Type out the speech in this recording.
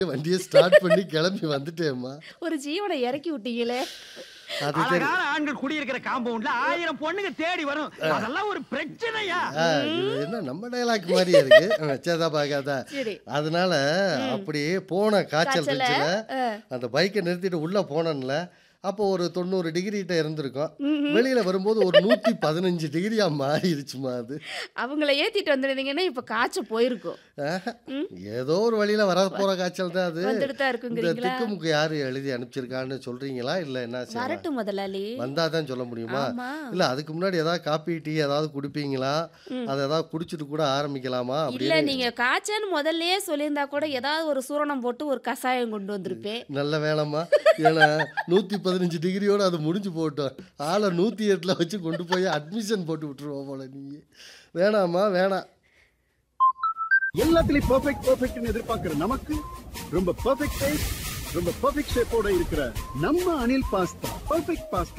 வண்டியை ஸ்டார்ட் பண்ணி கிளம்பி வந்துட்டேம்மா ஒரு ஜீவனை இறக்கி விட்டீங்களே அது சரி அழகான ஆண்கள் குடியிருக்கிற காம்பவுண்ட்ல ஆயிரம் பொண்ணுங்க தேடி வரும் அதெல்லாம் ஒரு பிரச்சனையா ஆ, இது என்ன நம்ம டைலாக் மாதிரி இருக்கு வச்சதா பார்க்காதா சரி அதனால அப்படியே போன காய்ச்சல் காய்ச்சல, இருந்துச்சுல அந்த பைக்கை நிறுத்திட்டு உள்ள போனேன்ல அப்போ ஒரு தொண்ணூறு டிகிரிகிட்ட இருந்திருக்கும் வெளியில வரும்போது ஒரு நூத்தி பதினஞ்சு டிகிரியா மாறிடுச்சுமா அது அவங்கள ஏத்திட்டு வந்துருந்தீங்கன்னா இப்ப காய்ச்சல் போயிருக்கும் ஆஹா. ஏதோ ஒரு வழியில வர போற காய்ச்சல் தான் அது வந்துட்டு தான் இந்த இருக்குங்கிறீங்களா திக்குமுக்கு யாரு எழுதி அனுப்பிச்சிருக்கான்னு சொல்றீங்களா இல்ல என்ன செய்யலாம் வரட்டும் முதலாளி வந்தாதான் சொல்ல முடியுமா ஆமா இல்ல அதுக்கு முன்னாடி ஏதாவது காப்பி டீ ஏதாவது குடிப்பீங்களா அதை ஏதாவது குடிச்சிட்டு கூட ஆரம்பிக்கலாமா இல்ல அப்படின்னு நீங்க காய்ச்சல்னு முதல்லயே சொல்லியிருந்தா கூட ஏதாவது ஒரு சூரணம் போட்டு ஒரு கஷாயம் கொண்டு வந்திருப்பேன் நல்ல வேலைம்மா ஏன்னா நூற்றி பதினஞ்சு டிகிரியோட அது முடிஞ்சு போட்டோம் ஆளை நூற்றி எட்டில் வச்சு கொண்டு போய் அட்மிஷன் போட்டு விட்டுருவோம் போல நீ வேணாம்மா வேணாம் எல்லாத்துலயும் பெர்ஃபெக்ட் பெர்ஃபெக்ட்னு எதிர்பார்க்கிற நமக்கு ரொம்ப பெர்ஃபெக்ட் டேஸ்ட் ரொம்ப பெர்ஃபெக்ட் ஷேப்போட இருக்கிற நம்ம அனில் பாஸ்தா பெர்ஃபெக்ட் பாஸ்தா